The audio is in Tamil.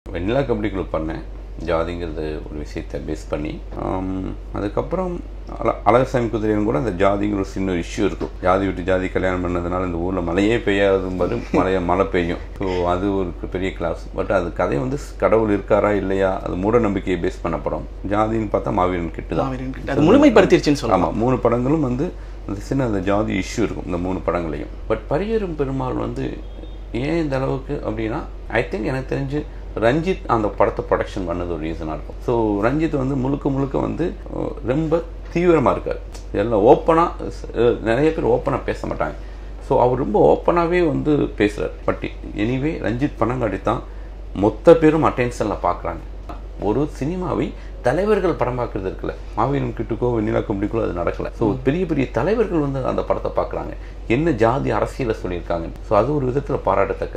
வெண்ணிலா கபடிக்குள்ள பண்ணேன் ஜாதிங்கிறது ஒரு விஷயத்தை பேஸ் பண்ணி ஆம், அதுக்கப்புறம் அல அழகசாமி குதிரையன் கூட அந்த ஜாதிங்கிற ஒரு சின்ன இஷ்யூ இருக்கும் ஜாதி விட்டு ஜாதி கல்யாணம் பண்ணதுனால இந்த ஊரில் மழையே பெய்யாதும்போது மழைய மழை பெய்யும் ஸோ அது ஒரு பெரிய கிளாஸ் பட் அது கதை வந்து கடவுள் இருக்காரா இல்லையா அது மூட நம்பிக்கையை பேஸ் பண்ண படம் ஜாதின்னு பார்த்தா மாவீரன் கிட்ட தான் மாவீரன் கிட்ட. அது முழுமைப்படுத்திருச்சுன்னு சொல்லலாம் ஆமாம் மூணு படங்களும் வந்து அந்த சின்ன அந்த ஜாதி இஷ்யூ இருக்கும் இந்த மூணு படங்களையும் பட் பரியரும் பெருமாள் வந்து ஏன் இந்த அளவுக்கு அப்படின்னா ஐ திங்க் எனக்கு தெரிஞ்சு ரஞ்சித் அந்த படத்தை ப்ரொடக்ஷன் பண்ணது ஒரு ரீசனாக இருக்கும் ஸோ ரஞ்சித் வந்து முழுக்க முழுக்க வந்து அஹ், ரொம்ப தீவிரமாக இருக்கார் எல்லாம் ஓப்பனாக நிறைய பேர் ஓப்பனாக பேச மாட்டாங்க ஸோ அவர் ரொம்ப ஓப்பனாகவே வந்து பேசுகிறார் பட் எனிவே ரஞ்சித் பணங்காட்டி தான் மொத்த பேரும் அட்டென்ஷனில் பார்க்குறாங்க ஒரு சினிமாவை தலைவர்கள் படம் பார்க்கறது இருக்குல்ல மாவீரன் கிட்டுக்கோ வெண்ணிலா கம்பெனிக்கோ அது நடக்கல ஸோ பெரிய பெரிய தலைவர்கள் வந்து அந்த படத்தை பார்க்குறாங்க என்ன ஜாதி அரசியலை சொல்லியிருக்காங்க ஸோ அது ஒரு விதத்தில் பாராட்டத்தக்கது